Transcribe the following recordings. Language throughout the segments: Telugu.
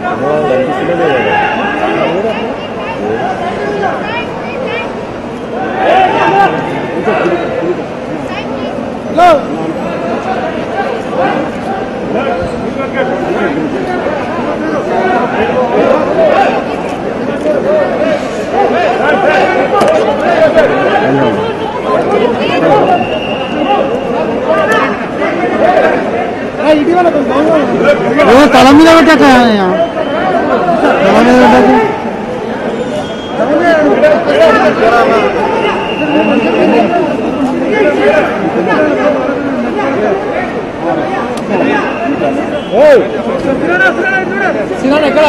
ఏమో తల మీద పెట్టక తల మీద పెట్టక సినాన్ ఎక్కడ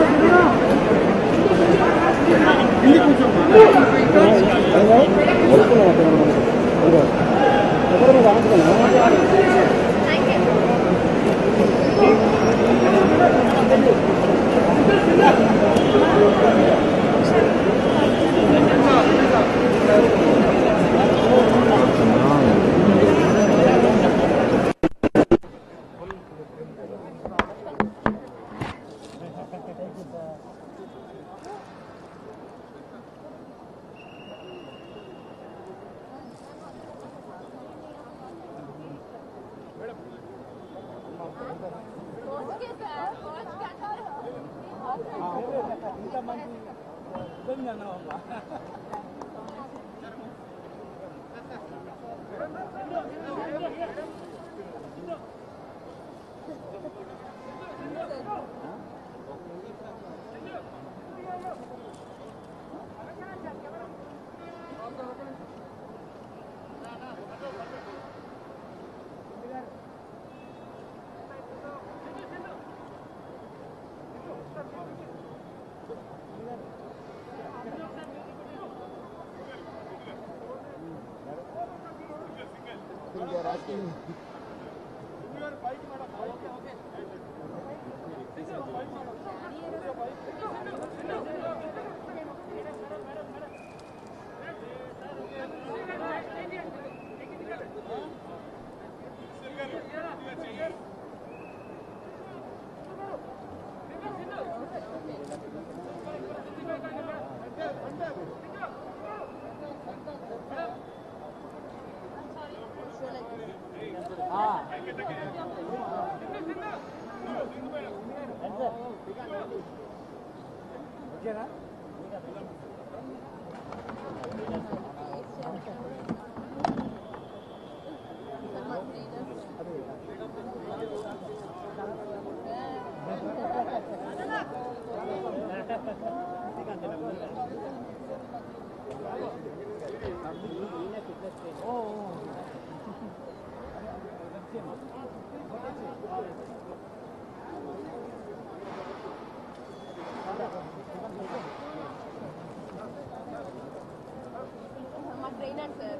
మా ట్రైనర్ సార్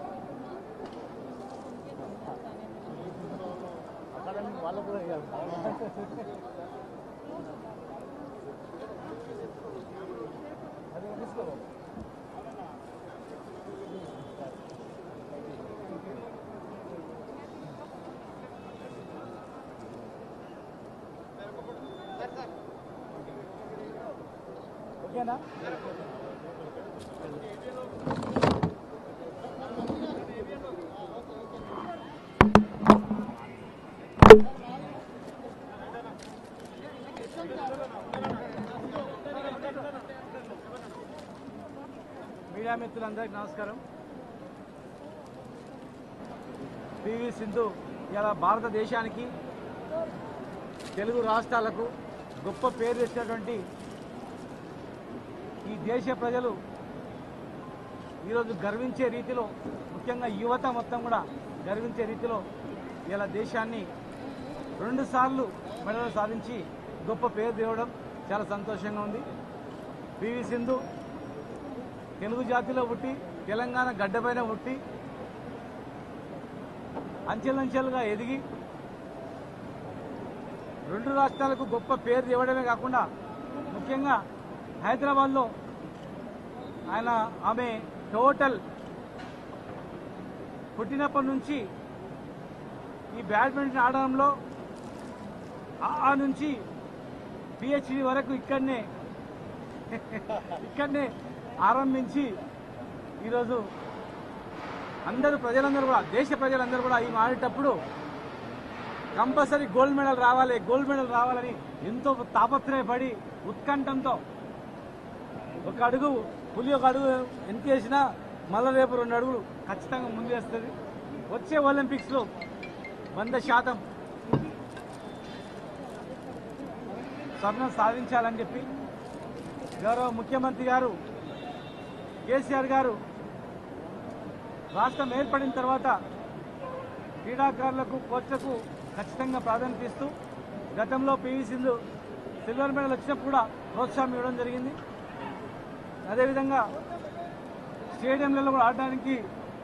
ఓకేనా మీడియా మిత్రులందరికీ నమస్కారం పివి సింధు ఇలా భారతదేశానికి తెలుగు రాష్ట్రాలకు గొప్ప పేరు తెచ్చినటువంటి ఈ దేశ ప్రజలు ఈరోజు గర్వించే రీతిలో ముఖ్యంగా యువత మొత్తం కూడా గర్వించే రీతిలో ఇలా దేశాన్ని రెండుసార్లు మెడలు సాధించి గొప్ప పేరు తేవడం చాలా సంతోషంగా ఉంది పివి సింధు తెలుగు జాతిలో పుట్టి తెలంగాణ గడ్డపైన పుట్టి అంచెలంచెలుగా ఎదిగి రెండు రాష్ట్రాలకు గొప్ప పేరు ఇవ్వడమే కాకుండా ముఖ్యంగా హైదరాబాద్లో ఆయన ఆమె టోటల్ పుట్టినప్పటి నుంచి ఈ బ్యాడ్మింటన్ ఆడడంలో ఆ ఆ నుంచి పిహెచ్డి వరకు ఇక్కడనే ఇక్కడనే ఆరంభించి ఈరోజు అందరూ ప్రజలందరూ కూడా దేశ ప్రజలందరూ కూడా ఈ ఆడేటప్పుడు కంపల్సరీ గోల్డ్ మెడల్ రావాలి గోల్డ్ మెడల్ రావాలని ఎంతో తాపత్రయపడి ఉత్కంఠంతో ఒక అడుగు పులి ఒక అడుగు ఎంత వేసినా మళ్ళా రేపు రెండు అడుగులు ఖచ్చితంగా ముందేస్తుంది వచ్చే ఒలింపిక్స్లో వంద శాతం స్వర్ణం సాధించాలని చెప్పి గౌరవ ముఖ్యమంత్రి గారు కేసీఆర్ గారు రాష్ట్రం ఏర్పడిన తర్వాత క్రీడాకారులకు కోచ్లకు ఖచ్చితంగా ప్రాధాన్యత ఇస్తూ గతంలో పివి సింధు సిల్వర్ మెడల్ వచ్చినప్పుడు కూడా ప్రోత్సాహం ఇవ్వడం జరిగింది అదేవిధంగా స్టేడియంలలో కూడా ఆడడానికి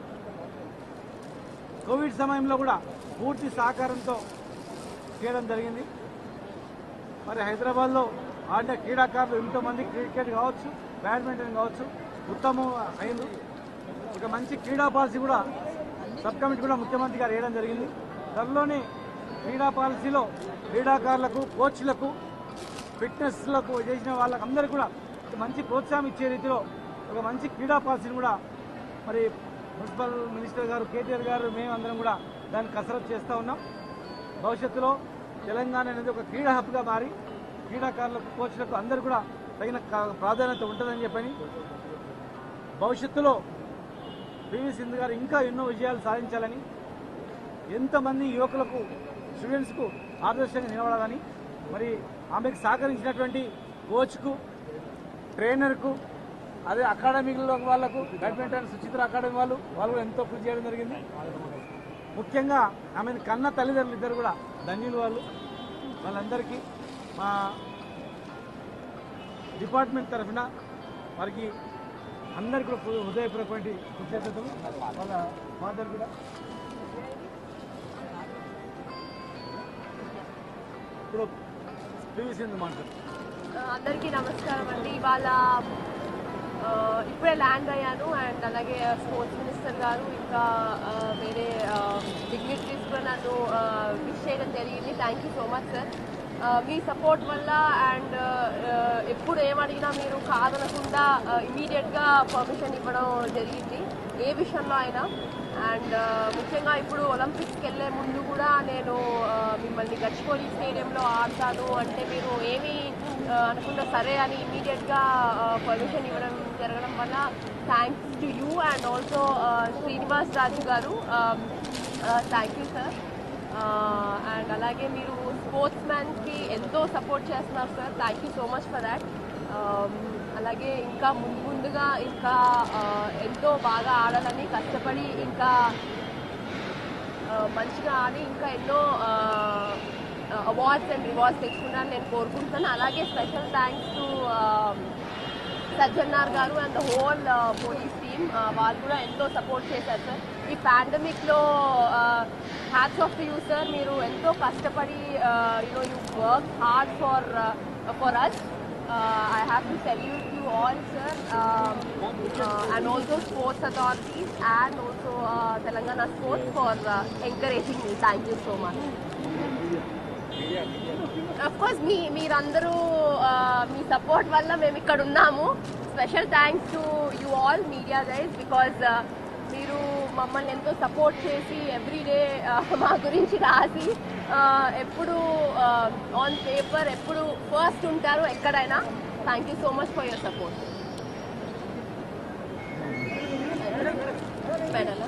కోవిడ్ సమయంలో కూడా పూర్తి సహకారంతో చేయడం జరిగింది మరి హైదరాబాద్లో ఆడిన క్రీడాకారులు ఎంతోమంది క్రికెట్ కావచ్చు బ్యాడ్మింటన్ కావచ్చు ఉత్తమం అయింది ఒక మంచి క్రీడా పాలసీ కూడా సబ్ కమిటీ కూడా ముఖ్యమంత్రి గారు వేయడం జరిగింది త్వరలోనే క్రీడా పాలసీలో క్రీడాకారులకు కోచ్లకు ఫిట్నెస్లకు చేసిన వాళ్ళకందరికీ కూడా ఒక మంచి ప్రోత్సాహం ఇచ్చే రీతిలో ఒక మంచి క్రీడా పాలసీని కూడా మరి మున్సిపల్ మినిస్టర్ గారు కేటీఆర్ గారు మేమందరం కూడా దాన్ని కసరత్తు చేస్తూ ఉన్నాం భవిష్యత్తులో తెలంగాణ అనేది ఒక క్రీడా హబ్గా మారి క్రీడాకారులకు కోచ్లకు అందరూ కూడా తగిన కా- ప్రాధాన్యత ఉంటుందని చెప్పని భవిష్యత్తులో పివి సింధు గారు ఇంకా ఎన్నో విజయాలు సాధించాలని ఎంతమంది యువకులకు స్టూడెంట్స్కు ఆదర్శంగా నిలబడాలని మరి ఆమెకు సహకరించినటువంటి కోచ్కు ట్రైనర్కు అదే అకాడమీలో వాళ్ళకు బ్యాడ్మింటన్ సుచిత్ర అకాడమీ వాళ్ళు వాళ్ళు కూడా ఎంతో కృషి చేయడం జరిగింది ముఖ్యంగా ఆమెను కన్న తల్లిదండ్రులు ఇద్దరు కూడా ధన్యులు వాళ్ళు వాళ్ళందరికీ మా డిపార్ట్మెంట్ తరఫున వారికి అందరికీ కూడా హృ- హృదయపూర్వకమైన కృతజ్ఞతలు వాళ్ళ ఫాదర్ కూడా ఇప్పుడు పివి సింధు మాట్లాడు అందరికీ నమస్కారం అండి ఇవాళ ఆ, ఇప్పుడే ల్యాండ్ అయ్యాను అండ్ అలాగే స్పోర్ట్స్ మినిస్టర్ గారు ఇంకా ఆ, వేరే డిగ్నిటరీస్ కూడా నన్ను విష్ చేయడం జరిగింది thank you so much sir మీ సపోర్ట్ వల్ల అండ్ ఎప్పుడు ఏమడిగినా మీరు కాదనకుండా ఇమీడియట్గా పర్మిషన్ ఇవ్వడం జరిగింది ఏ విషయంలో అయినా అండ్ ముఖ్యంగా ఇప్పుడు ఒలింపిక్స్కి వెళ్ళే ముందు కూడా నేను ఆ, మిమ్మల్ని గచ్చిపోలి స్టేడియంలో ఆడతాను అంటే మీరు ఏమీ ఆ, అనకుండా సరే అని ఇమీడియట్గా పర్మిషన్ ఇవ్వడం జరగడం వల్ల thanks to you and also Srinivas Raju గారు థ్యాంక్ యూ సార్ అండ్ అలాగే మీరు స్పోర్ట్స్ మ్యాన్కి ఎంతో సపోర్ట్ చేస్తున్నారు sir thank you so much for that అలాగే ఇంకా ముందు ముందుగా ఇంకా ఆ, ఎంతో బాగా ఆడాలని కష్టపడి ఇంకా ఆ, మంచిగా ఆడి ఇంకా ఎన్నో అవార్డ్స్ అండ్ రివార్డ్స్ తెచ్చుకున్నాను నేను కోరుకుంటున్నాను అలాగే స్పెషల్ థ్యాంక్స్ టు సజ్జన్నార్ గారు and the whole police team వాళ్ళు కూడా ఎంతో సపోర్ట్ చేశారు సార్ ఈ పాండమిక్లో హ్యాట్స్ ఆఫ్ యూ సార్ మీరు ఎంతో కష్టపడి you know you work hard for for us I have to salute you all sir and also sports authorities and also Telangana sports for encouraging me thank you so much of course మీ మీరందరూ ఆ, మీ సపోర్ట్ వల్ల మేము ఇక్కడ ఉన్నాము special thanks to you all media guys because మీరు మమ్మల్ని ఎంతో సపోర్ట్ చేసి ఎవ్రీడే మా గురించి రాసి ఆ, ఎప్పుడు ఆన్ పేపర్ ఎప్పుడు ఫస్ట్ ఉంటారు ఎక్కడైనా thank you so much for your support మెడలా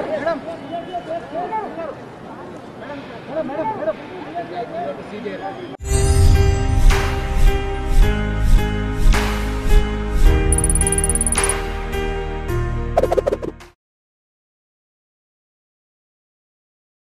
మేడం మేడం మేడం